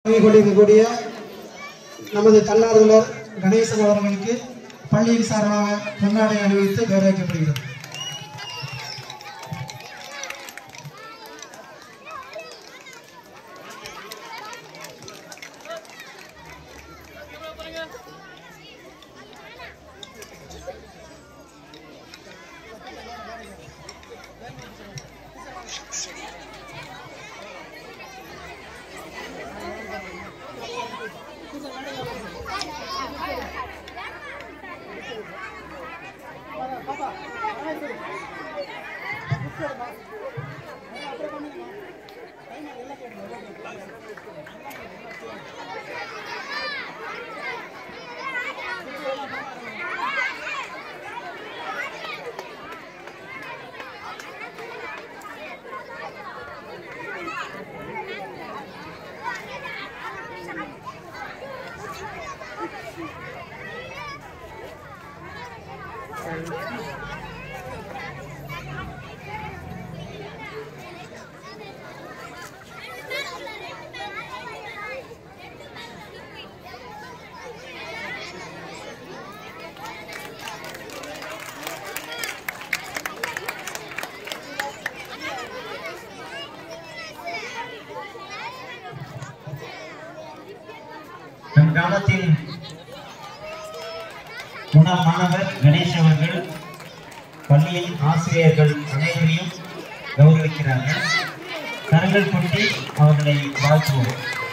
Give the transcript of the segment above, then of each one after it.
வழங்கிக் கொண்டிருக்கக்கூடிய நமது தன்னார்வலர் கணேசன் அவர்களுக்கு பள்ளியின் சார்பாக பொன்னாடை அணிவித்து கௌரவிக்கப்படுகிறது நம் கிராமத்தின் முன்னாள் மாணவர் கணேஷ் அவர்கள் பள்ளியின் ஆசிரியர்கள் அனைவரையும் கௌரவிக்கிறார்கள் கரங்கள் கொட்டி அவர்களை வாழ்த்துவோம்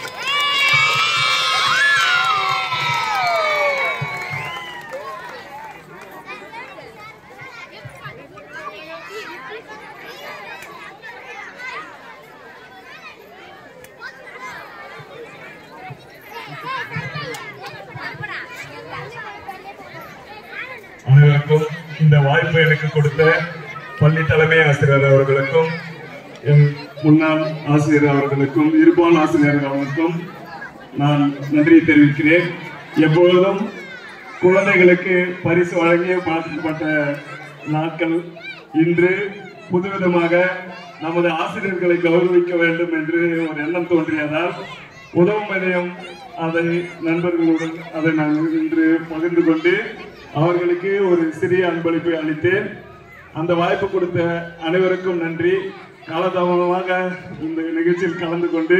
அனைவருக்கும் இந்த வாய்ப்பை எனக்கு கொடுத்த பள்ளி தலைமை ஆசிரியர் அவர்களுக்கும் என் முன்னாள் ஆசிரியர் அவர்களுக்கும் இருபால் ஆசிரியர் அவர்களுக்கும் நான் நன்றி தெரிவிக்கிறேன் எப்பொழுதும் குழந்தைகளுக்கு பரிசு வழங்கி பார்க்கப்பட்ட நாட்கள் இன்று புதுவிதமாக நமது ஆசிரியர்களை கௌரவிக்க வேண்டும் என்று ஒரு எண்ணம் தோன்றியதால் உதவும் மையம் அதை நண்பர்களுடன் அதை நான் இன்று பகிர்ந்து கொண்டு அவர்களுக்கு ஒரு சிறிய அன்பளிப்பை அளித்தேன் அந்த வாய்ப்பு கொடுத்த அனைவருக்கும் நன்றி காலதாமதமாக இந்த நிகழ்ச்சியில் கலந்து கொண்டு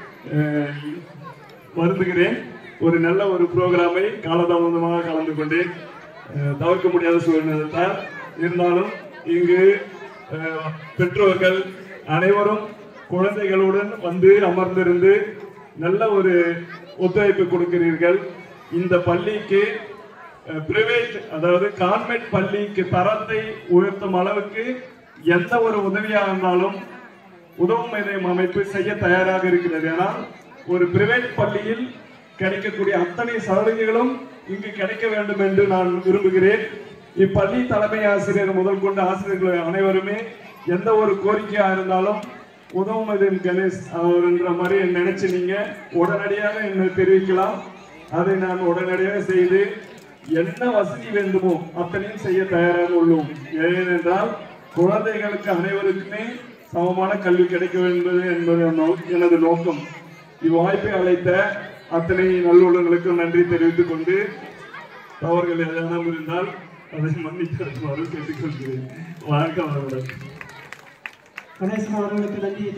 அஹ், வருந்துகிறேன் ஒரு நல்ல ஒரு புரோகிராமை காலதாமதமாக கலந்து கொண்டேன் அஹ், தவிர்க்க முடியாத சூழ்நிலைத்தால் இருந்தாலும் இங்கு அஹ், பெற்றோர்கள் அனைவரும் குழந்தைகளுடன் வந்து அமர்ந்திருந்து நல்ல ஒரு ஒத்துழைப்பு கொடுக்கிறீர்கள் இந்த பள்ளிக்கு பிரைவேட் அதாவது கான்வென்ட் பள்ளிக்கு தரத்தை உயர்த்தும் அளவுக்கு எந்த ஒரு உதவியாக இருந்தாலும் உதவும் மையம் அமைப்பு செய்ய தயாராக இருக்கிறது ஆனால் ஒரு பிரைவேட் பள்ளியில் கிடைக்கக்கூடிய அத்தனை சலுகைகளும் இங்கு கிடைக்க வேண்டும் என்று நான் விரும்புகிறேன் இப்பள்ளி தலைமை ஆசிரியர் முதல் கொண்ட ஆசிரியர்கள் அனைவருமே எந்த ஒரு கோரிக்கையா இருந்தாலும் உதவும் மையம் கணேஷ் அவர் என்ற மாதிரி நினைச்சு நீங்க உடனடியாக என்னை தெரிவிக்கலாம் அதை நான் உடனடியாக செய்து என்ன வசதி வேண்டுமோ அத்தனையும் செய்ய தயாராக உள்ளோம் ஏனென்றால் குழந்தைகளுக்கு அனைவருக்குமே சமமான கல்வி கிடைக்க வேண்டும் என்பது நோ- எனது நோக்கம் இவ்வாய்ப்பை அழைத்த அத்தனை நல்லுள்ளங்களுக்கும் நன்றி தெரிவித்துக் கொண்டு தவறுகள் ஏதேனும் இருந்தால் அதை மன்னித்து கேட்டுக்கொள்கிறேன் வணக்கம் அவர்களுடன் கணேசன் அவர்களுக்கு நன்றி